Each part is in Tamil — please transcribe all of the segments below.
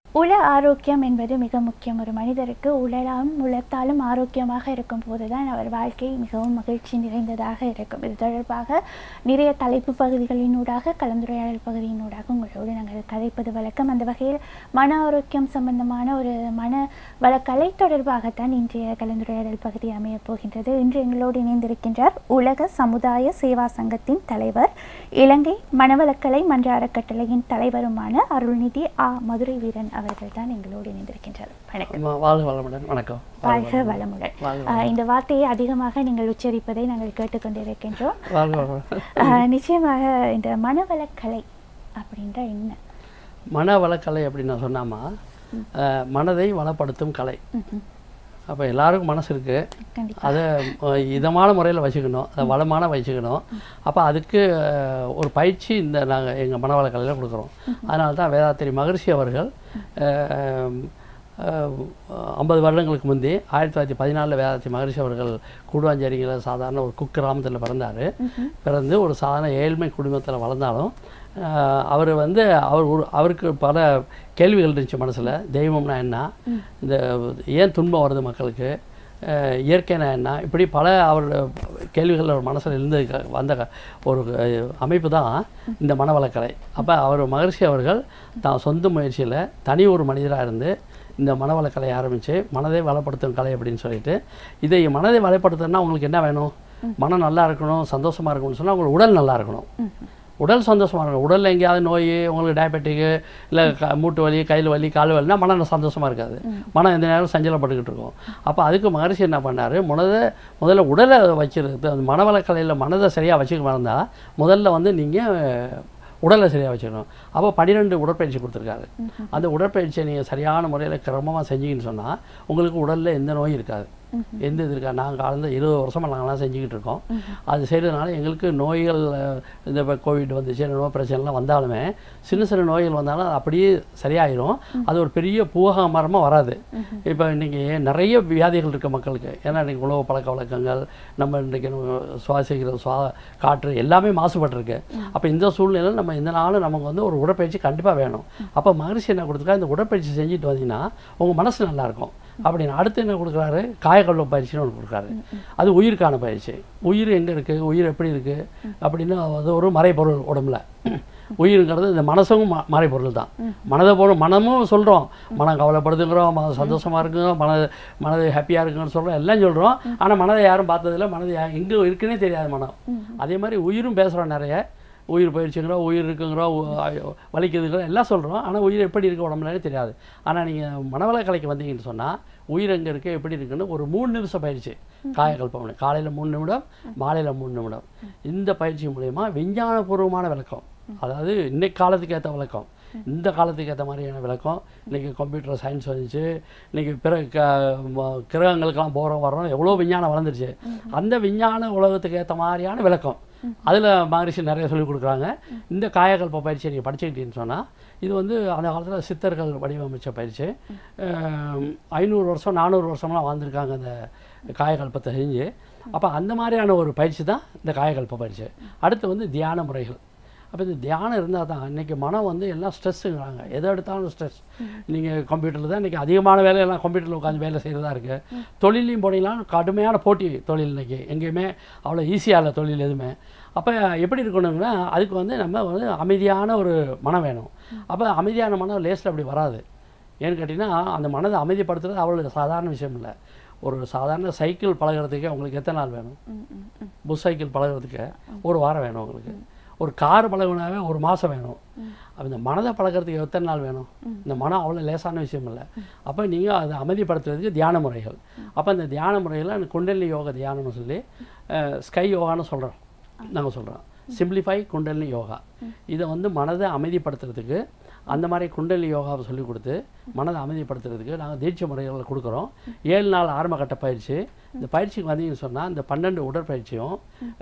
உள ஆரோக்கியம் என்பது மிக முக்கியம் ஒரு மனிதருக்கு உடலாலும் உளத்தாலும் ஆரோக்கியமாக இருக்கும் போதுதான் அவர் வாழ்க்கை மிகவும் மகிழ்ச்சி நிறைந்ததாக இருக்கும் இது தொடர்பாக நிறைய தலைப்பு பகுதிகளினூடாக கலந்துரையாடல் பகுதியினூடாக உங்களோடு நாங்கள் கதைப்பது வழக்கம் அந்த வகையில் மன ஆரோக்கியம் சம்பந்தமான ஒரு மன வளக்கலை தொடர்பாகத்தான் இன்றைய கலந்துரையாடல் பகுதி அமையப் போகின்றது இன்று எங்களோடு இணைந்திருக்கின்றார் உலக சமுதாய சேவா சங்கத்தின் தலைவர் இலங்கை மனவளக்கலை மன்ற அறக்கட்டளையின் தலைவருமான அருள்நிதி ஆ மதுரை வீரன் அவர்கள் தான் எங்களோடு இணைந்திருக்கின்றார் வணக்கம் ஆமா, வாழ்க வளமுடன் வணக்கம் வாழ்க வளமுடன் வாழ்க ஆஹ் இந்த வார்த்தையை அதிகமாக நீங்கள் உச்சரிப்பதை நாங்கள் கேட்டுக்கொண்டிருக்கின்றோம் வாழ்க வளமுடன் ஆஹ் நிச்சயமாக இந்த மனவளக்கலை அப்படின்ற என்ன மன வளக்கலை அப்படின்னு நான் சொன்னாமா அஹ், மனதை வளப்படுத்தும் கலை ம்ஹும். அப்போ எல்லாருக்கும் மனசு இருக்கு கண்டிப்பா அதை அஹ், இதமான முறையில் வச்சுக்கணும் அதை வளமான வச்சுக்கணும் அப்போ அதுக்கு அஹ், ஒரு பயிற்சி இந்த நாங்கள் எங்கள் மனவளக்கலையில் கொடுக்குறோம் அதனால தான் வேதாத்திரி மகரிஷி அவர்கள் ஐம்பது வருடங்களுக்கு முந்தி ஆயிரத்தி தொள்ளாயிரத்தி பதினாலில் வேதாத்திரி மகரிஷி அவர்கள் கூடுவாஞ்சேரிங்கிற சாதாரண ஒரு குக் கிராமத்தில் பிறந்தார் பிறந்து ஒரு சாதாரண ஏழ்மை குடும்பத்தில் வளர்ந்தாலும் அவர் வந்து அவர் ஒரு அவருக்கு பல கேள்விகள் இருந்துச்சு மனசில் தெய்வம்னா என்ன இந்த ஏன் துன்பம் வருது மக்களுக்கு அஹ் இயற்கைனா என்ன இப்படி பல அவரோட கேள்விகள் அவர் மனசில் இருந்து க- வந்த க- ஒரு அஹ், அமைப்பு தான் இந்த மனவளக்கலை அப்போ அவர் மகர்ஷி அவர்கள் தான் சொந்த முயற்சியில் தனி ஒரு மனிதராக இருந்து இந்த மனவளக்கலையை ஆரம்பித்து மனதை வளப்படுத்தும் கலை அப்படின்னு சொல்லிட்டு இதை மனதை வளப்படுத்தணும்னா உங்களுக்கு என்ன வேணும் மனம் நல்லா இருக்கணும் சந்தோஷமாக இருக்கணும்னு சொன்னால் உங்களுக்கு உடல் நல்லா இருக்கணும் உடல் சந்தோஷமாக இருக்கும் உடலில் எங்கேயாவது நோய் உங்களுக்கு டயபெட்டிக்கு இல்லை க மூட்டு வலி கையில் வலி கால் வலினா மனம் சந்தோஷமாக இருக்காது மனம் எந்த நேரம் சஞ்சலப்பட்டுக்கிட்டு இருக்கும் அப்போ அதுக்கு மகரிஷி என்ன பண்ணார் முதல்ல முதல்ல உடலை வச்சிருக்கு அந்த மனவளக்கலையில் மனதை சரியாக வச்சுக்க மறந்தால் முதல்ல வந்து நீங்கள் உடலை சரியாக வச்சுக்கணும் அப்போ பன்னிரெண்டு உடற்பயிற்சி கொடுத்துருக்காரு அந்த உடற்பயிற்சியை நீங்கள் சரியான முறையில் கிரமமாக செஞ்சீங்கன்னு சொன்னால் உங்களுக்கு உடலில் எந்த நோயும் இருக்காது எந்த இது இருக்கா நாங்கள் கலந்து இருபது வருஷமாக நாங்களாம் செஞ்சுக்கிட்டு இருக்கோம் அது செய்கிறதுனால எங்களுக்கு நோய்கள் அஹ், இந்த இப்போ கோவிட் வந்துச்சு நோய் பிரச்சனைலாம் வந்தாலுமே சின்ன சின்ன நோய்கள் வந்தாலும் அது அப்படியே சரியாயிரும் அது ஒரு பெரிய பூகா மரமாக வராது இப்போ இன்றைக்கி நிறைய வியாதிகள் இருக்க மக்களுக்கு ஏன்னா இன்றைக்கி உணவு பழக்க வழக்கங்கள் நம்ம இன்றைக்கி சுவாசிக்கிற சுவா காற்று எல்லாமே மாசுபட்டிருக்கு அப்போ இந்த சூழ்நிலையில் நம்ம இந்த நாளும் நமக்கு வந்து ஒரு உடற்பயிற்சி கண்டிப்பாக வேணும் அப்போ மகரிஷி என்ன கொடுத்துருக்கா இந்த உடற்பயிற்சி செஞ்சுட்டு வந்தீங்கன்னா உங்கள் மனசு நல்லா இருக்கும் அப்படின்னு அடுத்து என்ன கொடுக்குறாரு காயக்கல்வ பயிற்சின்னு ஒன்று கொடுக்குறாரு அது உயிருக்கான பயிற்சி உயிர் எங்கே இருக்குது உயிர் எப்படி இருக்குது அப்படின்னு அது ஒரு மறைபொருள் உடம்புல உயிருங்கிறது இந்த மனசும் ம- மறைபொருள் தான் மனதை போல மனமும் சொல்கிறோம் மனம் கவலைப்படுதுங்கிறோம் மனம் சந்தோஷமாக இருக்குங்க மன மனது ஹாப்பியாக இருக்குன்னு சொல்கிறோம் எல்லாம் சொல்கிறோம் ஆனால் மனதை யாரும் பார்த்ததில்ல மனது யா- எங்கே இருக்குன்னே தெரியாது மனம் அதே மாதிரி உயிரும் பேசுகிறோம் நிறைய உயிர் பயிற்சிங்கிறோம் உயிர் இருக்குங்கிறோம் உ- ஐயோ, வலிக்குதுங்கிறோம் எல்லாம் சொல்கிறோம் ஆனால் உயிர் எப்படி இருக்கு உடம்புலனே தெரியாது ஆனால் நீங்கள் மனவள கலைக்கு வந்தீங்கன்னு சொன்னால் உயிர் எங்கே இருக்குது எப்படி இருக்குன்னு ஒரு மூணு நிமிஷம் பயிற்சி காயக்கல்பம் காலையில் மூணு நிமிடம் மாலையில் மூணு நிமிடம் இந்த பயிற்சி மூலயமா விஞ்ஞானபூர்வமான விளக்கம் அதாவது இன்னைக்கு காலத்துக்கு ஏற்ற விளக்கம் இந்த காலத்துக்கு ஏற்ற மாதிரியான விளக்கம் இன்றைக்கி கம்ப்யூட்டர் சயின்ஸ் வந்துச்சு இன்றைக்கி பிற க ம- கிரகங்களுக்கெல்லாம் போகிறோம் வர்றோம் எவ்வளோ விஞ்ஞானம் வளர்ந்துருச்சு அந்த விஞ்ஞான உலகத்துக்கு ஏற்ற மாதிரியான விளக்கம் அதில் மகரிஷி நிறைய சொல்லிக் கொடுக்குறாங்க இந்த காயகல்ப பயிற்சியை நீங்கள் படிச்சுக்கிட்டீங்கன்னு சொன்னால் இது வந்து அந்த காலத்தில் சித்தர்கள் வடிவமைச்ச பயிற்சி அஹ், ஐநூறு வருஷம் நானூறு வருஷம்லாம் வாழ்ந்துருக்காங்க அந்த காயகல்பத்தை செஞ்சு அப்போ அந்த மாதிரியான ஒரு பயிற்சி தான் இந்த காயகல்ப பயிற்சி அடுத்து வந்து தியான முறைகள் அப்போ இந்த தியானம் இருந்தால் தான் இன்றைக்கி மனம் வந்து எல்லாம் ஸ்ட்ரெஸ்ஸுங்கிறாங்க எதை எடுத்தாலும் ஸ்ட்ரெஸ் நீங்கள் கம்ப்யூட்டரில் தான் இன்றைக்கி அதிகமான வேலையெல்லாம் கம்ப்யூட்டரில் உட்காந்து வேலை செய்கிறதா இருக்குது தொழிலையும் போனீங்கன்னா கடுமையான போட்டி தொழில் இன்றைக்கி எங்கேயுமே அவ்வளோ ஈஸியாக இல்லை தொழில் எதுவுமே அப்போ எப்படி இருக்கணுங்கன்னா அதுக்கு வந்து நம்ம வந்து அமைதியான ஒரு மனம் வேணும் அப்போ அமைதியான மனம் லேஸில் அப்படி வராது ஏன்னு கேட்டிங்கன்னா அந்த மனதை அமைதிப்படுத்துறது அவ்வளோ சாதாரண விஷயம் இல்லை ஒரு சாதாரண சைக்கிள் பழகுறதுக்கே உங்களுக்கு எத்தனை நாள் வேணும் ம், ம், ம். புஷ் சைக்கிள் பழகுறதுக்கு ஒரு வாரம் வேணும் உங்களுக்கு ஒரு கார் பழகுனாவே ஒரு மாதம் வேணும் அப்ப இந்த மனதை பழகுறதுக்கு எத்தனை நாள் வேணும் இந்த மனம் அவ்வளோ லேசான விஷயம் இல்லை அப்போ நீங்கள் அதை அமைதிப்படுத்துறதுக்கு தியான முறைகள் அப்போ இந்த தியான முறையில் அந்த குண்டலினி யோக தியானம்னு சொல்லி ஸ்கை யோகான்னு சொல்கிறோம் நாங்கள் சொல்கிறோம் சிம்பிளிஃபை குண்டலினி யோகா இதை வந்து மனதை அமைதிப்படுத்துறதுக்கு அந்த மாதிரி குண்டலினி யோகாவை சொல்லி கொடுத்து மனதை அமைதிப்படுத்துறதுக்கு நாங்கள் தீட்சை முறைகளை கொடுக்குறோம் ஏழு நாள் ஆரம்ப கட்ட பயிற்சி இந்த பயிற்சிக்கு வந்தீங்கன்னு சொன்னால் இந்த பன்னெண்டு உடற்பயிற்சியும்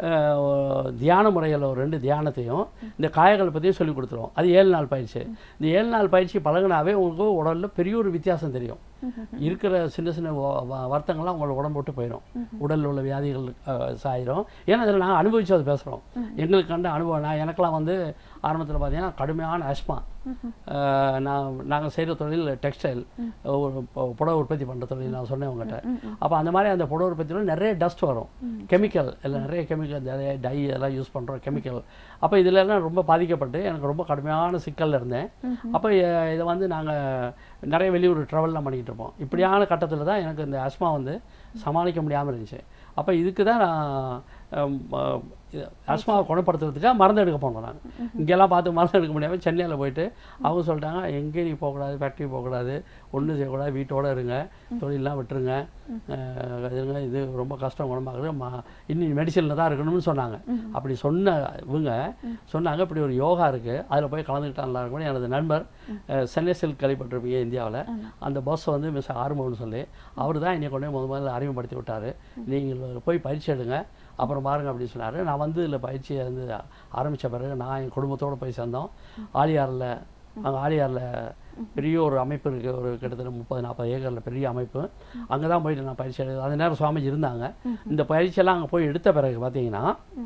அஹ், தியான முறைகளில் ஒரு ரெண்டு தியானத்தையும் இந்த காயங்கள் பற்றியும் சொல்லி கொடுத்துருவோம் அது ஏழு நாள் பயிற்சி இந்த ஏழு நாள் பயிற்சி பழகுனாவே உங்களுக்கு உடலில் பெரிய ஒரு வித்தியாசம் தெரியும் இருக்கிற சின்ன சின்ன வ- வ- வருத்தங்கள்லாம் உங்களோட உடம்பு விட்டு போயிடும் உடலில் உள்ள வியாதிகள் அஹ், சாயிரும் ஏன்னா அதில் நாங்கள் அனுபவிச்சு அதை பேசுகிறோம் எங்களுக்கு கண்ட அனுபவம் நான் எனக்கெல்லாம் வந்து ஆரம்பத்தில் பார்த்தீங்கன்னா கடுமையான அஸ்மா நான் நாங்கள் செய்கிற தொழில் டெக்ஸ்டைல் ஒரு பொ- புடவை உற்பத்தி பண்ணுற தொழில் நான் சொன்னேன் உங்கள்கிட்ட அப்போ அந்த மாதிரி அந்த புடவை உற்பத்தியில் நிறைய டஸ்ட் வரும் கெமிக்கல் இல்லை நிறைய கெமிக்கல் நிறைய டை எல்லாம் யூஸ் பண்ணுறோம் கெமிக்கல் அப்போ இதுல எல்லாம் ரொம்ப பாதிக்கப்பட்டு எனக்கு ரொம்ப கடுமையான சிக்கல்ல இருந்தேன் அப்போ எ- இதை வந்து நாங்கள் நிறைய வெளியூர் ட்ராவல்லாம் பண்ணிக்கிட்டு இருப்போம் இப்படியான கட்டத்தில் தான் எனக்கு இந்த அஸ்மா வந்து சமாளிக்க முடியாமல் இருந்துச்சு அப்போ இதுக்கு தான் நான் ஹம், அஹ், இது அஸ்மாவை குணப்படுத்துறதுக்காக மருந்து எடுக்க போனோம் நாங்கள் இங்கெல்லாம் பார்த்து மருந்து எடுக்க முடியாமல் சென்னையில் போயிட்டு அவங்க சொல்லிட்டாங்க எங்கேயும் நீ போகக்கூடாது ஃபேக்ட்ரி போகக்கூடாது ஒன்றும் செய்யக்கூடாது வீட்டோட இருங்க தொழிலெலாம் விட்டுருங்க அஹ், இருங்க இது ரொம்ப கஷ்டம் குணமாகுது மா இன்னும் மெடிசனில் தான் இருக்கணும்னு சொன்னாங்க அப்படி சொன்ன இவங்க சொன்னாங்க இப்படி ஒரு யோகா இருக்குது அதில் போய் கலந்துக்கிட்டா நல்லா இருக்கும் எனது நண்பர் அஹ், சென்னை சில்க் கேள்விப்பட்டிருப்பீங்க இந்தியாவில் அந்த பாஸ் வந்து மிஸ் ஆர்மோன்னு சொல்லி அவர் தான் என்னை கொண்டு போய் முத முதல்ல அறிமுகப்படுத்தி விட்டார் நீங்கள் போய் பயிற்சி எடுங்க அப்புறம் பாருங்க அப்படின்னு சொன்னார் நான் வந்து இதில் பயிற்சியை வந்து ஆரம்பித்த பிறகு நான் என் குடும்பத்தோடு போய் சேர்ந்தோம் ஆலியாரில் அங்கே ஆலியாரில் பெரிய ஒரு அமைப்பு இருக்குது ஒரு கிட்டத்தட்ட முப்பது நாற்பது ஏக்கரில் பெரிய அமைப்பு அங்கே தான் போயிட்டு நான் பயிற்சி எடுத்து அந்த நேரம் சுவாமிஜி இருந்தாங்க இந்த பயிற்சியெல்லாம் அங்கே போய் எடுத்த பிறகு பார்த்தீங்கன்னா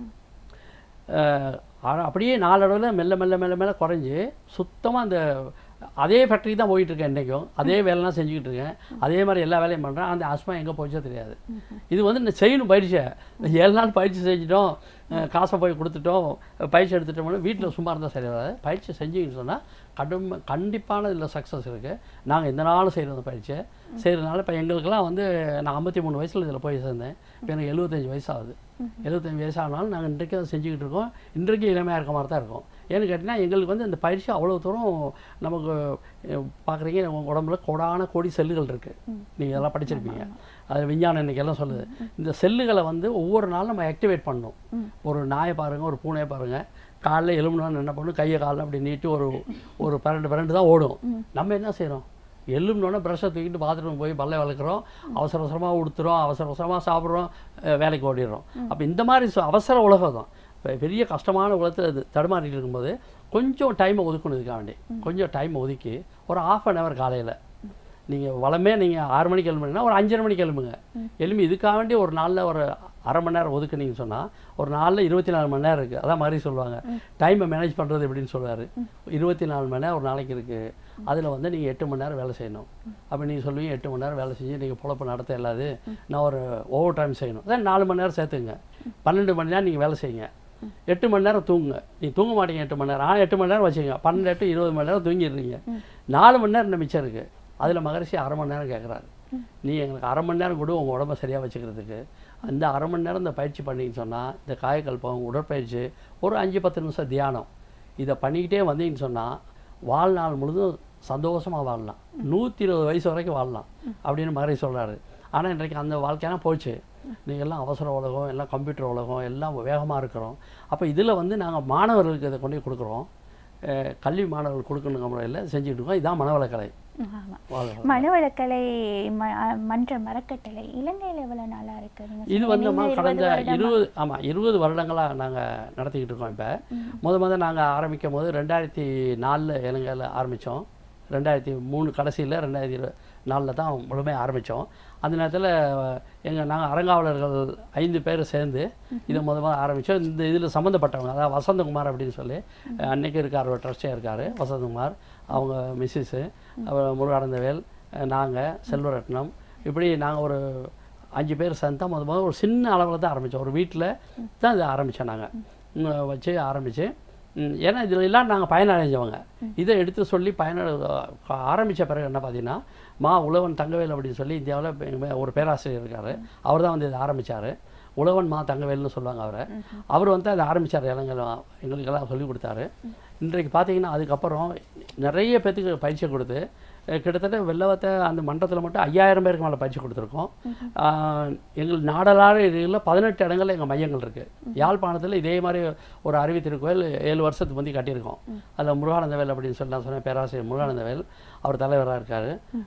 அஹ், ஆனா அப்படியே நாளடைவில் மெல்ல மெல்ல மெல்ல மெல்ல குறைஞ்சி சுத்தமாக அந்த அதே ஃபேக்ட்ரி தான் போயிட்டு இருக்கேன் இன்றைக்கும் அதே வேலைலாம் செஞ்சுக்கிட்டு இருக்கேன் அதே மாதிரி எல்லா வேலையும் பண்ணுறேன் அந்த ஆஸ்மா எங்கே போச்சோ தெரியாது இது வந்து இந்த செய்யணும் பயிற்சியை ஏழு நாள் பயிற்சி செஞ்சுட்டோம் அஹ், காசை போய் கொடுத்துட்டோம் பயிற்சி எடுத்துட்டோம்னு வீட்டில் சும்மா இருந்தால் சரி வராது பயிற்சி செஞ்சீங்கன்னு சொன்னால் கடும் கண்டிப்பான இதில் சக்ஸஸ் இருக்குது நாங்கள் எந்த நாளும் செய்கிறோம் அந்த பயிற்சியை செய்கிறதுனால இப்போ எங்களுக்கெல்லாம் வந்து நான் ஐம்பத்தி மூணு வயசில் இதில் போய் சேர்ந்தேன் இப்போ எனக்கு எழுபத்தஞ்சு வயசு ஆகுது எழுபத்தஞ்சு வயசு ஆனாலும் நாங்கள் இன்றைக்கு அதை செஞ்சுக்கிட்டு இருக்கோம் இன்றைக்கு இளமையாக இருக்க மாதிரி தான் இருக்கோம் ஏன்னு கேட்டிங்கன்னா எங்களுக்கு வந்து இந்த பயிற்சி அவ்வளோ தூரம் நமக்கு பார்க்குறீங்க உங்கள் உடம்புல கோடான கோடி செல்லுகள் இருக்குது நீங்கள் இதெல்லாம் படிச்சிருப்பீங்க அது விஞ்ஞானம் இன்னைக்கு எல்லாம் சொல்லுது இந்த செல்லுகளை வந்து ஒவ்வொரு நாளும் நம்ம ஆக்டிவேட் பண்ணணும் ஒரு நாயை பாருங்கள் ஒரு பூனையை பாருங்கள் காலைல எலும்புனா என்ன பண்ணும் கையை காலில் அப்படி நீட்டி ஒரு ஒரு பரண்டு பரண்டு தான் ஓடும் நம்ம என்ன செய்கிறோம் எலும்பினோடனே ப்ரெஷ்ஷை தூக்கிட்டு பாத்ரூம் போய் பல்லை வளர்க்குறோம் அவசர அவசரமாக உடுத்துறோம் அவசர அவசரமாக சாப்பிட்றோம் அஹ் வேலைக்கு ஓடிடுறோம் அப்போ இந்த மாதிரி சு- அவசர உலகம் தான் இப்போ பெரிய கஷ்டமான உலகத்தில் இது தடுமாறிட்டு இருக்கும்போது கொஞ்சம் டைமை ஒதுக்கணும் இதுக்காக வேண்டி கொஞ்சம் டைம் ஒதுக்கி ஒரு ஆஃப் அன் ஹவர் காலையில் நீங்கள் வளமே நீங்கள் ஆறு மணிக்கு எழும்புனீங்கன்னா ஒரு அஞ்சரை மணிக்கு எழும்புங்க எழும்பி இதுக்காக வேண்டி ஒரு நாளில் ஒரு அரை மணி நேரம் ஒதுக்குனீங்கன்னு சொன்னால் ஒரு நாளில் இருபத்தி நாலு மணி நேரம் இருக்குது அதான் மாதிரி சொல்லுவாங்க டைமை மேனேஜ் பண்ணுறது எப்படின்னு சொல்லுவார் இருபத்தி நாலு மணி நேரம் ஒரு நாளைக்கு இருக்குது அதில் வந்து நீங்கள் எட்டு மணி நேரம் வேலை செய்யணும் அப்போ நீங்கள் சொல்லுவீங்க எட்டு மணி நேரம் வேலை செஞ்சு நீங்கள் பொழப்பு நடத்த இல்லாது நான் ஒரு ஓவர் டைம் செய்யணும் அதான் நாலு மணி நேரம் சேர்த்துங்க பன்னெண்டு மணி நேரம் நீங்கள் வேலை செய்யுங்க எட்டு மணி நேரம் தூங்குங்க நீ தூங்க மாட்டீங்க எட்டு மணி நேரம் ஆனால் எட்டு மணி நேரம் வச்சுங்க பன்னெண்டு எட்டு இருபது மணி நேரம் தூங்கிடுறீங்க நாலு மணி நேரம் இன்னும் மிச்சம் இருக்குது அதில் மகரிஷி அரை மணி நேரம் கேட்குறாரு நீ எங்களுக்கு அரை மணி நேரம் கொடு உங்கள் உடம்ப சரியாக வச்சுக்கிறதுக்கு அந்த அரை மணி நேரம் இந்த பயிற்சி பண்ணின்னு சொன்னால் இந்த காயக்கல்பம் உடற்பயிற்சி ஒரு அஞ்சு பத்து நிமிஷம் தியானம் இதை பண்ணிக்கிட்டே வந்தீங்கன்னு சொன்னால் வாழ்நாள் முழுதும் சந்தோஷமாக வாழலாம் நூற்றி இருபது வயசு வரைக்கும் வாழலாம் அப்படின்னு மாதிரி சொல்கிறாரு ஆனால் இன்றைக்கு அந்த வாழ்க்கையெல்லாம் போச்சு நீங்கள் எல்லாம் அவசர உலகம் எல்லாம் கம்ப்யூட்டர் உலகம் எல்லாம் வேகமாக இருக்கிறோம் அப்போ இதில் வந்து நாங்கள் மாணவர்களுக்கு இதை கொண்டு போய் கொடுக்குறோம் அஹ் கல்வி மாணவர்கள் கொடுக்கணுங்க முறையில் செஞ்சுட்டு இருக்கோம் இதான் மனவளக்கலை ஆமா வாழ்க மனவளக்கலை ம- அ, மன்ற மரக்கட்டளை இலங்கையில் எவ்வளவு நாளா இருக்கு நீங்க இது சொன்னீங்க, வந்து அம்மா இருபது கடந்த வருடமா. இருபது ஆமாம் இருபது வருடங்களாக நாங்கள் நடத்திக்கிட்டு இருக்கோம் இப்போ முத முத நாங்கள் ஆரம்பிக்கும் போது ரெண்டாயிரத்தி நாலில் இலங்கையில் ஆரம்பித்தோம் ரெண்டாயிரத்தி மூணு கடைசியில் ரெண்டாயிரத்தி இரு நாலில் தான் முழுமையாக ஆரம்பித்தோம் அந்த நேரத்தில் எங்கள் நாங்கள் அறங்காவலர்கள் ஐந்து பேர் சேர்ந்து இதை முத முத ஆரம்பித்தோம் இந்த இதில் சம்மந்தப்பட்டவங்க அதாவது வசந்தகுமார் அப்படின்னு சொல்லி அன்னைக்கு இருக்கார் ஒரு ட்ரஸ்டியாக இருக்கார் வசந்தகுமார் அவங்க மிஸ்ஸஸ்ஸு முருகானந்தவேல் நாங்கள் செல்வரத்னம் இப்படி நாங்கள் ஒரு அஞ்சு பேர் சேர்ந்து தான் முத முதல்ல ஒரு சின்ன அளவில் தான் ஆரம்பித்தோம் ஒரு வீட்டில் தான் இதை ஆரம்பித்தோம் நாங்கள் வச்சு ஆரம்பித்து ஏன்னா இதில் எல்லாம் நாங்கள் பயனடைஞ்சவங்க இதை எடுத்து சொல்லி பயன ஆரம்பித்த பிறகு என்ன பார்த்தீங்கன்னா மா உழவன் தங்கவேல் அப்படின்னு சொல்லி இந்தியாவில் ஒரு பேராசிரியர் இருக்கார் அவர் தான் வந்து இதை ஆரம்பித்தார் உழவன் மா தங்கவேல்னு சொல்லுவாங்க அவரை அவர் வந்து அதை ஆரம்பித்தார் இளைஞர் எங்களுக்கெல்லாம் சொல்லிக் கொடுத்தாரு இன்றைக்கு பார்த்தீங்கன்னா அதுக்கப்புறம் நிறைய பேத்துக்கு பயிற்சி கொடுத்து அஹ் கிட்டத்தட்ட வெள்ளவத்தை அந்த மன்றத்தில் மட்டும் ஐயாயிரம் பேருக்கு மேலே பயிற்சி கொடுத்துருக்கோம் ஆஹ் எங்கள் நாடலாறு இதில் பதினெட்டு இடங்கள்ல எங்கள் மையங்கள் இருக்குது யாழ்ப்பாணத்தில் இதே மாதிரி ஒரு அறிவி திருக்கோயில் ஏழு வருஷத்துக்கு முந்தி கட்டியிருக்கோம் அதில் முருகானந்தவேல் அப்படின்னு சொல்லி நான் சொன்னேன் பேராசிரியர் முருகானந்தவேல் அவர் தலைவராக இருக்கார்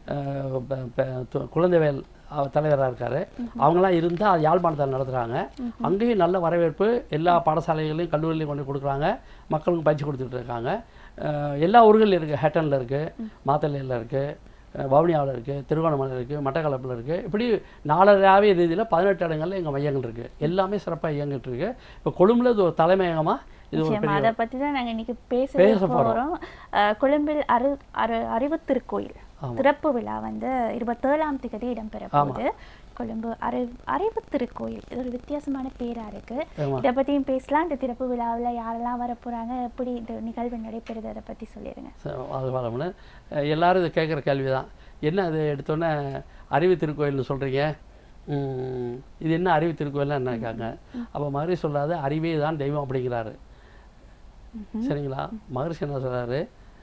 குழந்தைவேல் அவர் தலைவராக இருக்கார் அவங்களாம் இருந்தால் அது யாழ்ப்பாணத்தில் நடத்துகிறாங்க அங்கேயும் நல்ல வரவேற்பு எல்லா பாடசாலைகளையும் கல்லூரிலையும் கொண்டு கொடுக்குறாங்க மக்களுக்கு பயிற்சி கொடுத்துட்டு இருக்காங்க அஹ் எல்லா ஊர்கள்லையும் இருக்குது ஹேட்டனில் இருக்குது மாத்தலையில் இருக்குது வவுனியாவில் இருக்குது திருவண்ணாமலை இருக்குது மட்டக்களப்பில் இருக்குது இப்படி நாலராவிய ரீதியில் பதினெட்டு இடங்கள்ல எங்கள் மையங்கள் இருக்குது எல்லாமே சிறப்பாக இயங்கிட்டு இருக்கு இப்போ கொழும்புல இது ஒரு தலைமையகமாக இது ஒரு நிச்சயமா அதை பத்தி தான் நாங்க இன்னைக்கு பேச பேச போறோம். போறோம் அஹ், கொழும்பில் அரு அரு அறிவு திருக்கோயில் திறப்பு விழா வந்து இருபத்தேழாம் தேதி இடம்பெற போகுது கொழும்பு அறி அறிவு திருக்கோயில் இது ஒரு வித்தியாசமான பேரா இருக்கு ஆமா. இதை பத்தியும் பேசலாம் இந்த திறப்பு விழாவுல யாரெல்லாம் வர போறாங்க எப்படி இந்த நிகழ்வு நடைபெறுது அதை பத்தி சொல்லிடுங்க ச- அது வளமுன்னு எல்லாரும் இதை கேட்குற கேள்வி தான் என்ன அது எடுத்தோன்னே அறிவு திருக்கோயில்னு சொல்கிறீங்க இது என்ன அறிவு திருக்கோயில்னு என்ன கேட்காங்க அப்போ மகரிஷி சொல்லாது அறிவே தான் தெய்வம் அப்படிங்கிறாரு சரிங்களா மகரிஷி என்ன சொல்கிறாரு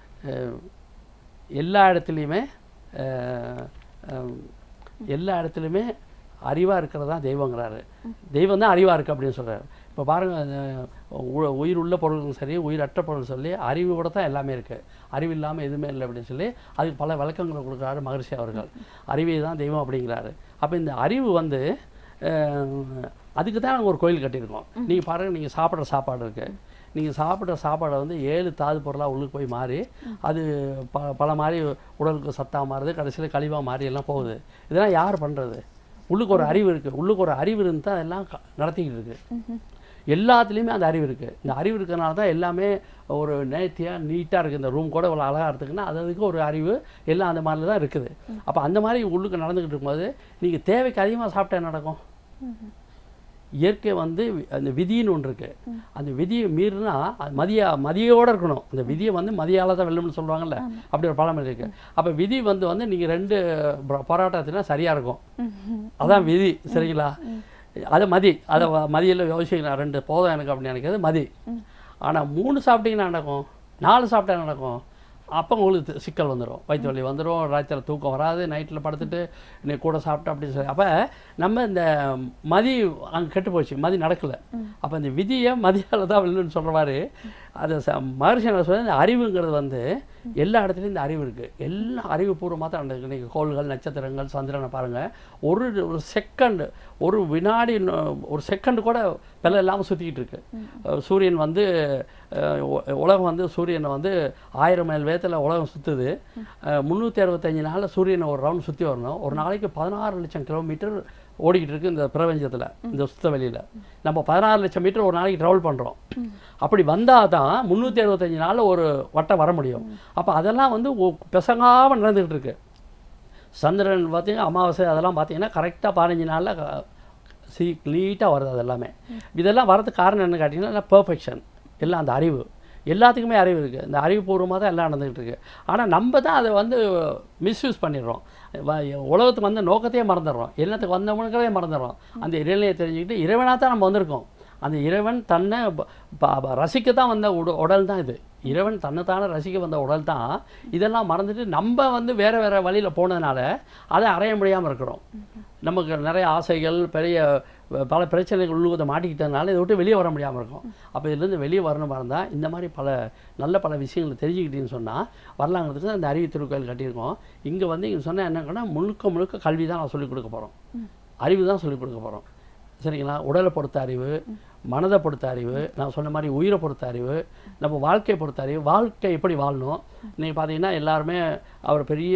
எல்லா இடத்துலையுமே அஹ், அஹ், எல்லா இடத்துலையுமே அறிவாக இருக்கிறது தான் தெய்வங்கிறாரு தெய்வம் தான் அறிவாக இருக்குது அப்படின்னு சொல்கிறாரு இப்போ பாருங்கள் உயிர் உள்ள பொருளும் சரி உயிரற்ற பொருள் சொல்லி அறிவோட தான் எல்லாமே இருக்குது அறிவு இல்லாமல் எதுவுமே இல்லை அப்படின்னு சொல்லி அதுக்கு பல விளக்கங்களை கொடுக்குறாரு மகரிஷி அவர்கள் அறிவே தான் தெய்வம் அப்படிங்கிறாரு அப்போ இந்த அறிவு வந்து அஹ், அதுக்கு தான் நாங்கள் ஒரு கோயில் கட்டியிருக்கோம் நீங்கள் பாருங்கள் நீங்கள் சாப்பிட்ற சாப்பாடு இருக்குது நீங்கள் சாப்பிட்ற சாப்பாடை வந்து ஏழு தாது பொருளாக உள்ளுக்கு போய் மாறி அது ப பல மாதிரி உடலுக்கு சத்தாக மாறுது கடைசியில் கழிவாக மாறி எல்லாம் போகுது இதெல்லாம் யார் பண்ணுறது உள்ளுக்கு ஒரு அறிவு இருக்குது உள்ளுக்கு ஒரு அறிவு இருந்து தான் எல்லாம் க- நடத்திக்கிட்டு இருக்கு எல்லாத்துலேயுமே அந்த அறிவு இருக்குது இந்த அறிவு இருக்கிறனால தான் எல்லாமே ஒரு நேர்த்தியாக நீட்டாக இருக்குது இந்த ரூம் கூட இவ்வளோ அழகாக இருக்குன்னா அது அதுக்கு ஒரு அறிவு எல்லாம் அந்த மாதிரி தான் இருக்குது அப்போ அந்த மாதிரி உள்ளுக்கு நடந்துக்கிட்டு இருக்கும்போது நீங்கள் தேவைக்கு அதிகமாக சாப்பிட்டா என்ன நடக்கும் இயற்கை வந்து வி- அந்த விதின்னு ஒன்று இருக்கு அந்த விதியை மீறினா அது மதிய மதியோட இருக்கணும் அந்த விதியை வந்து மதியால தான் வெல்லும்னு சொல்லுவாங்கல்ல அப்படி ஒரு பழமொழி இருக்கு அப்போ விதி வந்து வந்து நீங்கள் ரெண்டு போ- போராட்டத்தினா சரியாக இருக்கும் அதான் விதி சரிங்களா அது மதி அதை மதியில் யோசிக்கணும் ரெண்டு போதும் எனக்கு அப்படின்னு நினைக்கிறது மதி ஆனால் மூணு சாப்பிட்டீங்கன்னா என்ன நடக்கும் நாலு சாப்பிட்டா என்ன நடக்கும் அப்போ உங்களுக்கு தி- சிக்கல் வந்துடும் வயிற்று வலி வந்துடும் ராத்திரியில் தூக்கம் வராது நைட்டில் படுத்துட்டு நீ கூட சாப்பிட்டு அப்படின்னு சொல்லி அப்போ நம்ம இந்த மதி அங்கே கெட்டு போச்சு மதி நடக்கலை அப்போ இந்த விதியை மதியால் தான் வெல்லுன்னு சொல்கிற மாதிரி அது ச மகர்ஷி என்ன சொல்றது, இந்த அறிவுங்கிறது வந்து எல்லா இடத்துலையும் இந்த அறிவு இருக்குது எல்லா அறிவுபூர்வமாக தான் நடக்குது இன்றைக்கி கோள்கள் நட்சத்திரங்கள் சந்திரனை பாருங்கள் ஒரு ஒரு செகண்ட் ஒரு வினாடி நொ- ஒரு செகண்ட் கூட வெலை இல்லாமல் சுற்றிக்கிட்டு இருக்கு அஹ் சூரியன் வந்து அஹ் உ- உலகம் வந்து சூரியனை வந்து ஆயிரம் மைல் வேகத்தில் உலகம் சுற்றுது முந்நூற்றி அறுபத்தஞ்சு நாளில் சூரியனை ஒரு ரவுண்ட் சுற்றி வரணும் ஒரு நாளைக்கு பதினாறு லட்சம் கிலோமீட்டர் ஓடிக்கிட்டு இருக்கு இந்த பிரபஞ்சத்தில் இந்த சுத்த வெளியில் நம்ம பதினாறு லட்சம் மீட்டர் ஒரு நாளைக்கு ட்ராவல் பண்ணுறோம் அப்படி வந்தால் தான் முந்நூற்றி அறுபத்தஞ்சு நாளில் ஒரு வட்டம் வர முடியும் அப்போ அதெல்லாம் வந்து பெசங்காமல் நடந்துக்கிட்டு இருக்கு சந்திரன் பார்த்தீங்கன்னா அமாவாசை அதெல்லாம் பார்த்தீங்கன்னா கரெக்டாக பதினஞ்சு நாளில் சி நீட்டாக வருது அது எல்லாமே இதெல்லாம் வரதுக்கு காரணம் என்ன கேட்டிங்கன்னா பெர்ஃபெக்ஷன் எல்லாம் அந்த அறிவு எல்லாத்துக்குமே அறிவு இருக்குது இந்த அறிவுபூர்வமாக தான் எல்லாம் நடந்துகிட்டு இருக்கு ஆனால் நம்ம தான் அதை வந்து மிஸ்யூஸ் பண்ணிடுறோம் வ- உலகத்துக்கு வந்த நோக்கத்தையே மறந்துடுறோம் என்னத்துக்கு வந்தவனுக்கிறதே மறந்துடுறோம் அந்த இறைநிலையை தெரிஞ்சுக்கிட்டு இறைவனாக தான் நம்ம வந்திருக்கோம் அந்த இறைவன் தன்னை ப- ப- ப- ரசிக்கத்தான் வந்த உட உடல் தான் இது இறைவன் தன்னைத்தானே ரசிக்க வந்த உடல் தான் இதெல்லாம் மறந்துட்டு நம்ம வந்து வேறு வேறு வழியில் போனதுனால அதை அறைய முடியாமல் இருக்கிறோம் நமக்கு நிறைய ஆசைகள் பெரிய அஹ், பல பிரச்சனைகள் உள்ளுவதை மாட்டிக்கிட்டதுனால இதை விட்டு வெளியே வர முடியாமல் இருக்கும் அப்போ இதுலேருந்து வெளியே வரணும் இருந்தால் இந்த மாதிரி பல நல்ல பல விஷயங்களை தெரிஞ்சுக்கிட்டீங்கன்னு சொன்னால் வரலாங்கிறதுக்கு தான் இந்த அறிவு திருக்கோயில் கட்டியிருக்கோம் இங்கே வந்து இங்கே சொன்னால் என்னங்கன்னா முழுக்க முழுக்க கல்வி தான் நான் சொல்லிக் கொடுக்க போகிறோம் அறிவு தான் சொல்லிக் கொடுக்க போகிறோம் சரிங்களா உடலை பொறுத்த அறிவு மனதை பொறுத்த அறிவு நான் சொன்ன மாதிரி உயிரை பொறுத்த அறிவு நம்ம வாழ்க்கையை பொறுத்த அறிவு வாழ்க்கை எப்படி வாழணும் நீங்கள் பார்த்தீங்கன்னா எல்லாருமே அவர் பெரிய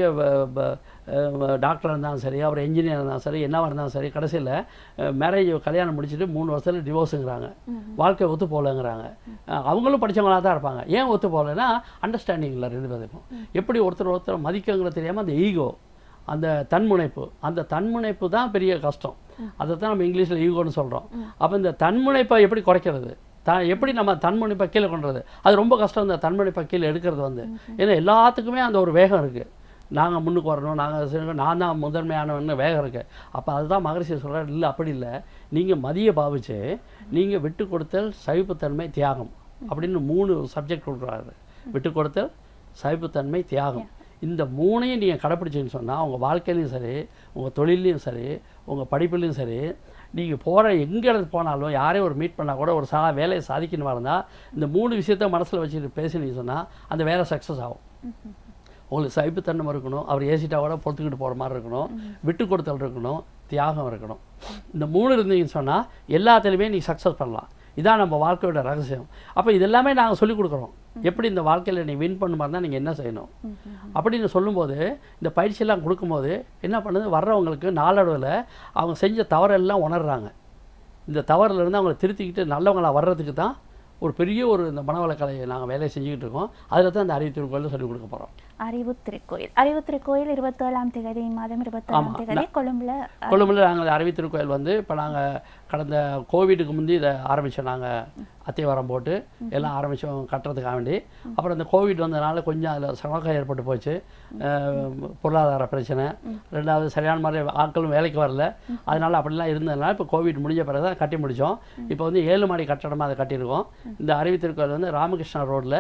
டாக்டராக இருந்தாலும் சரி அவர் என்ஜினியர் இருந்தாலும் சரி என்னவாக இருந்தாலும் சரி கடைசியில் மேரேஜ் கல்யாணம் முடிச்சுட்டு மூணு வருஷத்துல டிவோர்ஸுங்கிறாங்க வாழ்க்கை ஒத்து போகலங்கிறாங்க அஹ், அவங்களும் படிச்சவங்களா தான் இருப்பாங்க ஏன் ஒத்து போகலைன்னா அண்டர்ஸ்டாண்டிங் இல்லை ரெண்டு பேருக்கும் எப்படி ஒருத்தர் ஒருத்தர் மதிக்கங்கிறது தெரியாமல் அந்த ஈகோ அந்த தன்முனைப்பு அந்த தன்முனைப்பு தான் பெரிய கஷ்டம் அதை தான் நம்ம இங்கிலீஷில் ஈகோன்னு சொல்கிறோம் அப்போ இந்த தன்முனைப்பை எப்படி குறைக்கிறது த எப்படி நம்ம தன்முனைப்பை கீழே கொண்டுறது அது ரொம்ப கஷ்டம் இந்த தன்முனைப்பை கீழே எடுக்கிறது வந்து ஏன்னா எல்லாத்துக்குமே அந்த ஒரு வேகம் இருக்குது நாங்கள் முன்னுக்கு வரணும் நாங்கள் நான் தான் முதன்மையானவன்னு வேகம் இருக்குது அப்போ அதுதான் மகரிஷி சொல்கிறார் இல்லை அப்படி இல்லை நீங்கள் மதிய பாவிச்சு நீங்கள் விட்டு கொடுத்தல் சகிப்புத்தன்மை தியாகம் அப்படின்னு மூணு சப்ஜெக்ட் கொடுக்குறாரு விட்டு கொடுத்தல் சகிப்புத்தன்மை தியாகம் இந்த மூணையும் நீங்கள் கடைப்பிடிச்சிங்கன்னு சொன்னால் உங்கள் வாழ்க்கையிலையும் சரி உங்கள் தொழிலையும் சரி உங்கள் படிப்புலையும் சரி நீங்கள் போகிற எங்கே இடத்துக்கு போனாலும் யாரையும் ஒரு மீட் பண்ணால் கூட ஒரு சா வேலையை சாதிக்கணுமா இருந்தால் இந்த மூணு விஷயத்த மனசில் வச்சுட்டு பேசினீங்க சொன்னால் அந்த வேலை சக்ஸஸ் ஆகும் உங்களுக்கு சகிப்புத்தன்மை இருக்கணும் அவர் ஏசிட்டா கூட பொறுத்துக்கிட்டு போகிற மாதிரி இருக்கணும் விட்டு கொடுத்தல் இருக்கணும் தியாகம் இருக்கணும் இந்த மூணு இருந்தீங்கன்னு சொன்னால் எல்லாத்துலேயுமே நீ சக்ஸஸ் பண்ணலாம் இதான் நம்ம வாழ்க்கையோட ரகசியம் அப்போ இதெல்லாமே நாங்கள் சொல்லிக் கொடுக்குறோம் எப்படி இந்த வாழ்க்கையில் நீ வின் பண்ண மாதிரி நீங்கள் என்ன செய்யணும் அப்படின்னு சொல்லும்போது இந்த பயிற்சியெல்லாம் கொடுக்கும்போது என்ன பண்ணுது வர்றவங்களுக்கு நாளடைவில் அவங்க செஞ்ச தவறெல்லாம் உணர்றாங்க இந்த தவறுலேருந்து அவங்கள திருத்திக்கிட்டு நல்லவங்களா வர்றதுக்கு தான் ஒரு பெரிய ஒரு இந்த மனவளக்கலையை நாங்கள் வேலையை செஞ்சுக்கிட்டு இருக்கோம் அதில் தான் இந்த அறிவு திருக்கோயில் சொல்லிக் கொடுக்க போகிறோம் அறிவு திருக்கோயில் அறிவு திருக்கோயில் இருபத்தேழாம் தேதி மாதம் இருபத்தேழாம் ஆமா. தேதி கொழும்புல கொழும்புல நாங்கள் அறிவு திருக்கோயில் வந்து இப்போ நாங்கள் கடந்த கோவிடுக்கு முந்தி இதை ஆரம்பித்தோம் நாங்கள் அத்திவாரம் போட்டு எல்லாம் ஆரம்பித்தோம் கட்டுறதுக்காக வேண்டி அப்புறம் இந்த கோவிட் வந்ததுனால கொஞ்சம் அதில் சமக்கம் ஏற்பட்டு போச்சு அஹ், பொருளாதார பிரச்சனை ரெண்டாவது சரியான மாதிரி ஆட்களும் வேலைக்கு வரல அதனால அப்படிலாம் இருந்ததுனால இப்போ கோவிட் முடிஞ்ச பிறகு தான் கட்டி முடித்தோம் இப்போ வந்து ஏழு மாடி கட்டடமாக அதை கட்டியிருக்கோம் இந்த அறிவு திருக்கோயில் வந்து ராமகிருஷ்ணா ரோட்டில்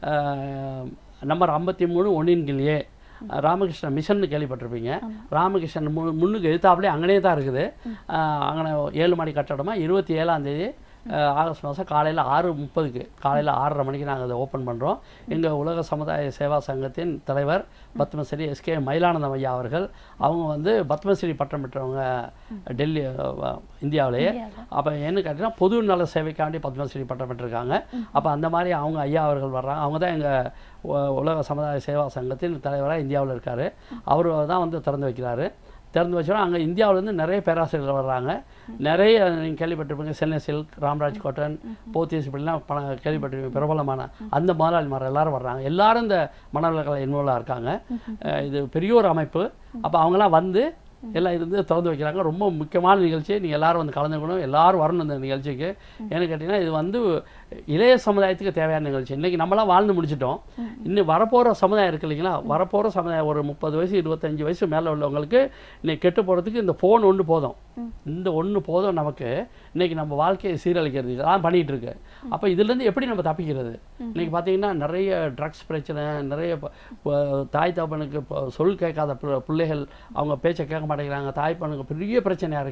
நம்பர் ஐம்பத்தி மூணு ஒன்றின் கிளியே ராமகிருஷ்ண மிஷன் கேள்விப்பட்டிருப்பீங்க ராமகிருஷ்ணன் மு முன்னுக்கு எதிர்த்தாப்புலேயே அங்கனே தான் இருக்குது அங்கே ஏழு மாடி கட்டடமாக இருபத்தி ஏழாம் தேதி அஹ், ஆகஸ்ட் மாதம் காலையில் ஆறு முப்பதுக்கு காலையில் ஆறரை மணிக்கு நாங்கள் அதை ஓப்பன் பண்ணுறோம் எங்கள் உலக சமுதாய சேவா சங்கத்தின் தலைவர் பத்மஸ்ரீ எஸ்கே மயிலானந்தம் ஐயா அவர்கள் அவங்க வந்து பத்மஸ்ரீ பட்டம் பெற்றவங்க டெல்லி அஹ், இந்தியாவிலேயே அப்போ என்ன கேட்டிங்கன்னா பொது நல சேவைக்காண்டி பத்மஸ்ரீ பட்டம் பெற்றிருக்காங்க அப்போ அந்த மாதிரி அவங்க ஐயா அவர்கள் வர்றாங்க அவங்க தான் எங்கள் உலக சமுதாய சேவா சங்கத்தின் தலைவராக இந்தியாவில் இருக்கார் அவர் தான் வந்து திறந்து வைக்கிறாரு திறந்து வச்சோன்னா அங்கே இந்தியாவிலேருந்து நிறைய பேராசிரியர்கள் வர்றாங்க நிறைய நீங்கள் கேள்விப்பட்டிருப்பீங்க சென்னை சில்க் ராம்ராஜ் காட்டன் போத்தீஸ் இப்படிலாம் பண கேள்விப்பட்டிருப்பீங்க பிரபலமான அந்த முதலாளிமார் எல்லாரும் வர்றாங்க எல்லாரும் இந்த மணவர்களை இன்வால்வாக இருக்காங்க அஹ் இது பெரிய ஒரு அமைப்பு அப்போ அவங்களாம் வந்து எல்லாம் இருந்து திறந்து வைக்கிறாங்க ரொம்ப முக்கியமான நிகழ்ச்சி நீங்கள் எல்லாரும் வந்து கலந்துக்கணும் எல்லாரும் வரணும் இந்த நிகழ்ச்சிக்கு ஏன்னு கேட்டிங்கன்னா இது வந்து இளைய சமுதாயத்துக்கு தேவையான நிகழ்ச்சி இன்றைக்கி நம்மளாம் வாழ்ந்து முடிச்சிட்டோம் இன்னும் வரப்போகிற சமுதாயம் இருக்கு இல்லைங்களா வரப்போகிற சமுதாயம் ஒரு முப்பது வயசு இருபத்தஞ்சு வயசு மேலே உள்ளவங்களுக்கு இன்னைக்கு கெட்டு போகிறதுக்கு இந்த ஃபோன் ஒன்று போதும் இந்த ஒன்று போதும் நமக்கு இன்னைக்கு நம்ம வாழ்க்கையை சீரழிக்கிறது இதெல்லாம் பண்ணிகிட்டு இருக்கு அப்போ இதுலேருந்து எப்படி நம்ம தப்பிக்கிறது இன்னைக்கு பார்த்தீங்கன்னா நிறைய ட்ரக்ஸ் பிரச்சனை நிறைய ப- ப- தாய் தகப்பனுக்கு இப்போ சொல் கேட்காத பிள்ளை- பிள்ளைகள் அவங்க பேச்சை கேட்க மாட்டேங்கிறாங்க தாய் பண்ணுக்கு பெரிய பிரச்சனையாக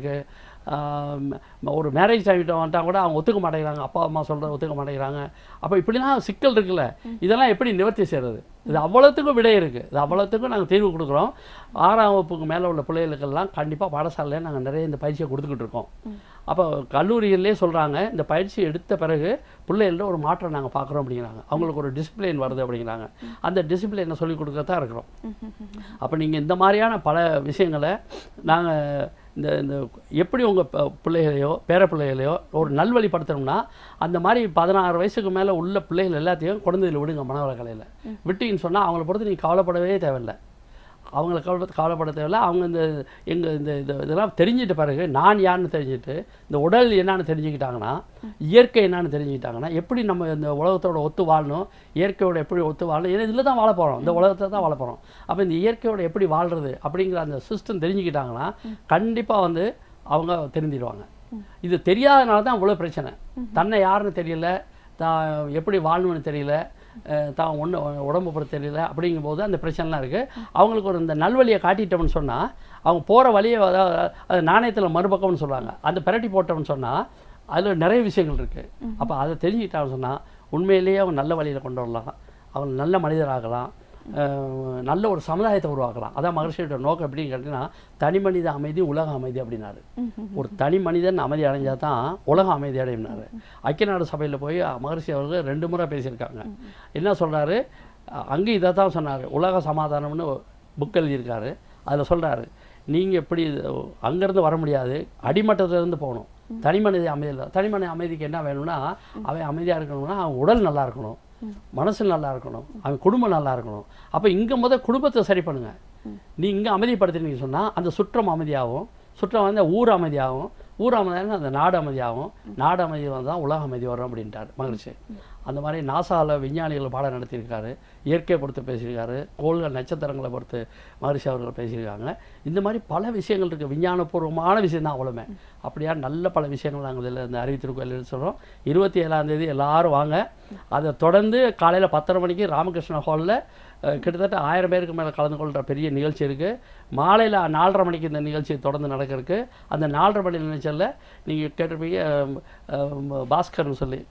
இருக்குது ஒரு மேரேஜ் டைம்கிட்ட வந்துட்டால் கூட அவங்க ஒத்துக்க மாட்டேங்கிறாங்க அப்பா அம்மா சொல்கிறத ஒத்துக்க மாட்டேங்கிறாங்க அப்போ இப்படிலாம் சிக்கல் இருக்குல்ல இதெல்லாம் எப்படி நிவர்த்தி செய்கிறது இது அவ்வளோத்துக்கும் விடை இருக்குது இது அவ்வளோத்துக்கும் நாங்கள் தீர்வு கொடுக்குறோம் ஆறாம் வகுப்புக்கு மேலே உள்ள பிள்ளைகளுக்கெல்லாம் கண்டிப்பாக பாடசாலையில் நாங்கள் நிறைய இந்த பயிற்சியை கொடுத்துக்கிட்டு இருக்கோம் அப்போ கல்லூரியிலே சொல்கிறாங்க இந்த பயிற்சி எடுத்த பிறகு பிள்ளைகள்ட்ட ஒரு மாற்றம் நாங்கள் பார்க்குறோம் அப்படிங்கிறாங்க அவங்களுக்கு ஒரு டிசிப்ளின் வருது அப்படிங்கிறாங்க அந்த டிசிப்ளினை சொல்லிக் கொடுக்கத்தான் இருக்கிறோம் அப்போ நீங்கள் இந்த மாதிரியான பல விஷயங்களை நாங்கள் இந்த இந்த எப்படி உங்கள் பிள்ளைகளையோ பேர பிள்ளைகளையோ ஒரு நல்வழிப்படுத்தணும்னா அந்த மாதிரி பதினாறு வயசுக்கு மேலே உள்ள பிள்ளைகள் எல்லாத்தையும் குழந்தையில் விடுங்க மனவளக்கலையில் விட்டீங்கன்னு சொன்னால் அவங்கள பொறுத்து நீங்கள் கவலைப்படவே தேவையில்லை அவங்கள கவலை கவலைப்பட தேவையில்ல அவங்க இந்த எங்கள் இந்த இது இதெல்லாம் தெரிஞ்சிட்ட பிறகு நான் யாருன்னு தெரிஞ்சுட்டு இந்த உடல் என்னன்னு தெரிஞ்சுக்கிட்டாங்கன்னா இயற்கை என்னன்னு தெரிஞ்சுக்கிட்டாங்கன்னா எப்படி நம்ம இந்த உலகத்தோட ஒத்து வாழணும் இயற்கையோட எப்படி ஒத்து வாழணும் ஏன்னா இதில் தான் வாழ போகிறோம் இந்த உலகத்தில் தான் வாழ போகிறோம் அப்போ இந்த இயற்கையோட எப்படி வாழ்கிறது அப்படிங்கிற அந்த சிஸ்டம் தெரிஞ்சுக்கிட்டாங்கன்னா கண்டிப்பாக வந்து அவங்க தெரிஞ்சிடுவாங்க இது தெரியாதனால தான் இவ்வளோ பிரச்சனை தன்னை யாருன்னு தெரியல தான் எப்படி வாழணும்னு தெரியல அஹ் தான் ஒன்று உடம்பு பொறுத்து தெரியல அப்படிங்கும்போது அந்த பிரச்சனைலாம் இருக்குது அவங்களுக்கு ஒரு இந்த நல்வழியை காட்டிட்டோம்னு சொன்னால் அவங்க போகிற வழியை அதாவது அது நாணயத்தில் மறுபக்கம்னு சொல்லுவாங்க அந்த பிரட்டி போட்டோம்னு சொன்னால் அதில் நிறைய விஷயங்கள் இருக்குது அப்போ அதை தெரிஞ்சுக்கிட்டான்னு சொன்னால் உண்மையிலேயே அவங்க நல்ல வழியில் கொண்டு வரலாம் அவங்க நல்ல மனிதராகலாம் அஹ் நல்ல ஒரு சமுதாயத்தை உருவாக்கலாம் அதான் மகர்ஷியோட நோக்கம் எப்படின்னு கேட்டிங்கன்னா தனி மனித அமைதி உலக அமைதி அப்படின்னாரு ஒரு தனி மனிதன் அமைதி அடைஞ்சா தான் உலகம் அமைதி அடையும்னாரு ஐக்கிய நாடு சபையில் போய் மகர்ஷி அவர்கள் ரெண்டு முறை பேசியிருக்காங்க என்ன சொல்றாரு அங்கே இதை தான் சொன்னார் உலக சமாதானம்னு புக் எழுதியிருக்காரு அதில் சொல்றாரு நீங்கள் எப்படி அங்கேருந்து வர முடியாது அடிமட்டத்திலேருந்து போகணும் தனி மனித அமைதியில் தனி மனித அமைதிக்கு என்ன வேணும்னா அவன் அமைதியாக இருக்கணும்னா அவன் உடல் நல்லா இருக்கணும் மனசு நல்லா இருக்கணும் அவன் குடும்பம் நல்லா இருக்கணும் அப்போ இங்கே முத குடும்பத்தை சரி பண்ணுங்க நீ இங்கே அமைதிப்படுத்தினீங்க சொன்னால் அந்த சுற்றம் அமைதியாகும் சுற்றம் வந்து ஊர் அமைதியாகும் ஊர் அமைதியான அந்த நாடு அமைதியாகும் நாடு அமைதி வந்தால் உலக அமைதி வரும் அப்படின்ட்டார் மகிழ்ச்சி அந்த மாதிரி நாசாவில் விஞ்ஞானிகள் பாடம் நடத்தியிருக்காரு இயற்கையை பொறுத்து பேசியிருக்காரு கோள்கள் நட்சத்திரங்களை பொறுத்து மகரிஷி அவர்கள் பேசியிருக்காங்க இந்த மாதிரி பல விஷயங்கள் இருக்குது விஞ்ஞானபூர்வமான விஷயம் தான் அவ்வளோமே அப்படியா நல்ல பல விஷயங்கள் நாங்கள் இதில் இந்த அறிவித்திருக்கோயில் சொல்கிறோம் இருபத்தி ஏழாம் தேதி எல்லாரும் வாங்க அதை தொடர்ந்து காலையில் பத்தரை மணிக்கு ராமகிருஷ்ண ஹாலில் கிட்டத்தட்ட ஆயிரம் பேருக்கு மேலே கலந்து கொள்கிற பெரிய நிகழ்ச்சி இருக்குது மாலையில் நாலரை மணிக்கு இந்த நிகழ்ச்சி தொடர்ந்து நடக்கிறதுக்கு அந்த நாலரை மணி நிகழ்ச்சியில் நீங்கள் கேட்டிருப்பீங்க அஹ், அஹ், பாஸ்கர்னு சொல்லி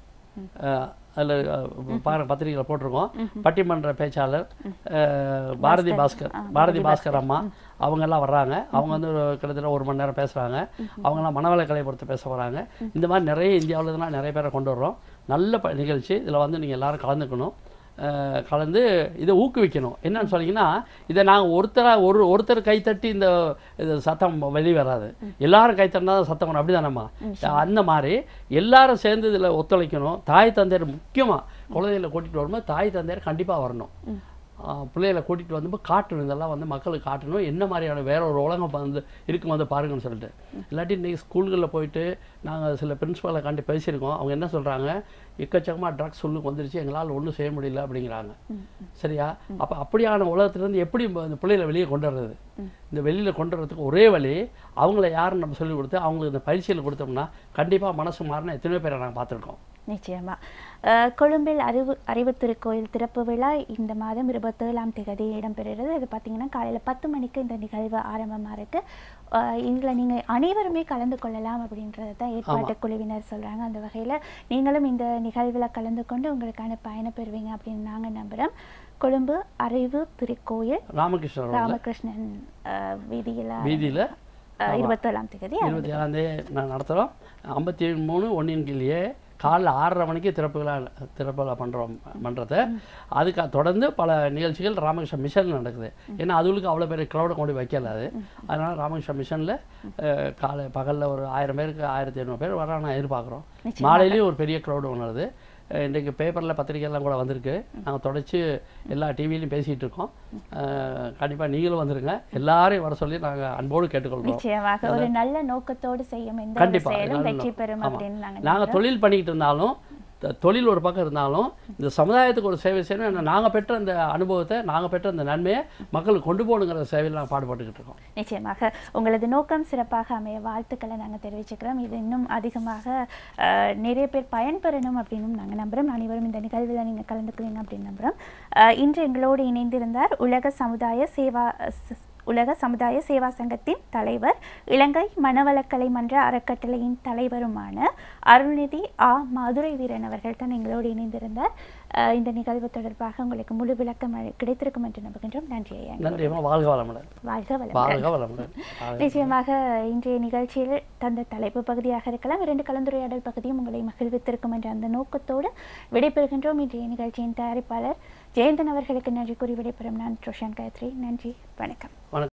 அதில் பாரு பத்திரிகையில் போட்டிருக்கோம் பட்டிமன்ற பேச்சாளர் அஹ், பாரதி பாஸ்கர் பாரதி பாஸ்கர் அம்மா அவங்கெல்லாம் வர்றாங்க அவங்க வந்து ஒரு கிட்டத்தட்ட ஒரு மணி நேரம் பேசுகிறாங்க அவங்கெல்லாம் மனவள கலையை பொறுத்து பேச வராங்க இந்த மாதிரி நிறைய இந்தியாவில் இதெல்லாம் நிறைய பேரை கொண்டு வர்றோம் நல்ல ப நிகழ்ச்சி இதில் வந்து நீங்கள் எல்லாரும் கலந்துக்கணும் அஹ், கலந்து இதை ஊக்குவிக்கணும் என்னன்னு சொன்னீங்கன்னா இதை நாங்கள் ஒருத்தராக ஒரு ஒருத்தர் கைத்தட்டி இந்த இது சத்தம் வெளியே வராது எல்லாரும் கைத்தட்டினா தான் சத்தம் வரும் அப்படி தானம்மா அந்த மாதிரி எல்லாரும் சேர்ந்து இதில் ஒத்துழைக்கணும் தாய் தந்தையர் முக்கியமாக குழந்தைகளை கூட்டிகிட்டு வரும்போது தாய் தந்தையர் கண்டிப்பாக வரணும் ஆஹ் பிள்ளைகளை கூட்டிகிட்டு வந்து காட்டணும் இதெல்லாம் வந்து மக்களுக்கு காட்டணும் என்ன மாதிரியான வேற ஒரு உலகம் வந்து இருக்கும் வந்து பாருங்கன்னு சொல்லிட்டு இல்லாட்டி இன்றைக்கி ஸ்கூல்களில் போயிட்டு நாங்கள் சில பிரின்ஸ்பாலை கண்டு பேசியிருக்கோம் அவங்க என்ன சொல்கிறாங்க எக்கச்சக்கமாக ட்ரக்ஸ் உள்ளுக்கு வந்துருச்சு எங்களால் ஒன்றும் செய்ய முடியல அப்படிங்கிறாங்க சரியா அப்போ அப்படியான உலகத்துலேருந்து எப்படி இந்த இந்த பிள்ளைகளை வெளியே கொண்டு வர்றது இந்த வெளியில் கொண்டு வர்றதுக்கு ஒரே வழி அவங்கள யாருன்னு நம்ம சொல்லி கொடுத்து அவங்களுக்கு இந்த பயிற்சியில் கொடுத்தோம்னா கண்டிப்பாக மனசு மாறின எத்தனையோ பேரை நாங்கள் பார்த்துருக்கோம் நிச்சயமா அஹ், கொழும்பில் அறிவு அறிவு திருக்கோயில் திறப்பு விழா இந்த மாதம் இருபத்தேழாம் தேதி இடம்பெறுகிறது இது பார்த்தீங்கன்னா காலையில் பத்து மணிக்கு இந்த நிகழ்வு ஆரம்பமாக இருக்கு அஹ், இதுல நீங்க அனைவருமே கலந்து கொள்ளலாம் அப்படின்றது தான் ஏற்பாட்டு குழுவினர் சொல்றாங்க அந்த வகையில நீங்களும் இந்த நிகழ்வில் கலந்து கொண்டு உங்களுக்கான பயணம் பெறுவீங்க அப்படின்னு நாங்க நம்புறோம் கொழும்பு அறிவு திருக்கோயில் ராமகிருஷ்ணர் ராமகிருஷ்ணன் அஹ், வீதியில வீதியில் அஹ், இருபத்தேழாம் தேதி இருபத்தி ஏழாம் தேதி நான் நடத்துகிறோம் ஐம்பத்தி மூணு ஒன்றின் கீழே காலைல ஆறரை மணிக்கு திறப்பு விழா திறப்பு விழா பண்ணுறோம் பண்ணுறத அதுக்கு தொடர்ந்து பல நிகழ்ச்சிகள் ராமகிருஷ்ண மிஷன் நடக்குது ஏன்னா அதுகளுக்கு அவ்வளோ பெரிய க்ரௌடை கொண்டு போய் வைக்கல அது அதனால் ராமகிருஷ்ண மிஷனில் காலை பகலில் ஒரு ஆயிரம் பேருக்கு ஆயிரத்தி ஐநூறு பேர் வர நான் எதிர்பார்க்குறோம் மாலையிலையும் ஒரு பெரிய க்ரௌடு ஒன்று வருது அஹ் இன்றைக்கு பேப்பரில் பத்திரிக்கைலாம் கூட வந்திருக்கு நாங்கள் தொடர்ச்சி எல்லா டிவிலையும் பேசிகிட்டு இருக்கோம் கண்டிப்பாக நீங்களும் வந்துருங்க எல்லாரையும் வர சொல்லி நாங்கள் அன்போடு கேட்டுக்கொள்கிறோம் நிச்சயமாக ஒரு நல்ல நோக்கத்தோடு செய்யும் எந்த ஒரு கண்டிப்பா, செயலும் நல்ல வெற்றி நோக்கம். பெறும் ஆமா. அப்படின்னு நாங்க நாங்கள் தொழில் பண்ணிக்கிட்டு இருந்தாலும் த- தொழில் ஒரு பக்கம் இருந்தாலும் இந்த சமுதாயத்துக்கு ஒரு சேவை செய்யணும் நாங்கள் பெற்ற அந்த அனுபவத்தை நாங்கள் பெற்ற அந்த நன்மையை மக்களுக்கு கொண்டு போகணுங்கிற சேவையில் நாங்கள் பாடுபட்டுக்கிட்டு இருக்கோம் நிச்சயமாக உங்களது நோக்கம் சிறப்பாக அமைய வாழ்த்துக்களை நாங்கள் தெரிவிச்சுக்கிறோம் இது இன்னும் அதிகமாக அஹ், நிறைய பேர் பயன்பெறணும் அப்படின்னு நாங்கள் நம்புகிறோம் அனைவரும் இந்த நிகழ்வில் நீங்கள் கலந்துக்குவீங்க அப்படின்னு நம்புகிறோம் அஹ், இன்று எங்களோடு இணைந்திருந்தார் உலக சமுதாய சேவா ஸ்- உலக சமுதாய சேவா சங்கத்தின் தலைவர் இலங்கை மனவளக்கலை மன்ற அறக்கட்டளையின் தலைவருமான அருள்நிதி ஆ மதுரை வீரன் அவர்கள் தான் எங்களோடு இணைந்திருந்தார் அஹ், இந்த நிகழ்வு தொடர்பாக உங்களுக்கு முழு விளக்கம் அளி- கிடைத்திருக்கும் என்று நம்புகின்றோம் நன்றி ஐயா நன்றி அம்மா வாழ்க வளமுடன் வாழ்க வளமுடன் வாழ்க வளமுடன் வாழ்க நிச்சயமாக இன்றைய நிகழ்ச்சியில் தந்த தலைப்பு பகுதியாக இருக்கலாம் இரண்டு கலந்துரையாடல் பகுதியும் உங்களை மகிழ்வித்திருக்கும் என்ற அந்த நோக்கத்தோடு விடைபெறுகின்றோம் இன்றைய நிகழ்ச்சியின் தயாரிப்பாளர் ஜெயந்தன் அவர்களுக்கு நன்றி கூறி விடைபெறும் நான் ரோஷன் காயத்ரி நன்றி வணக்கம் வணக்கம்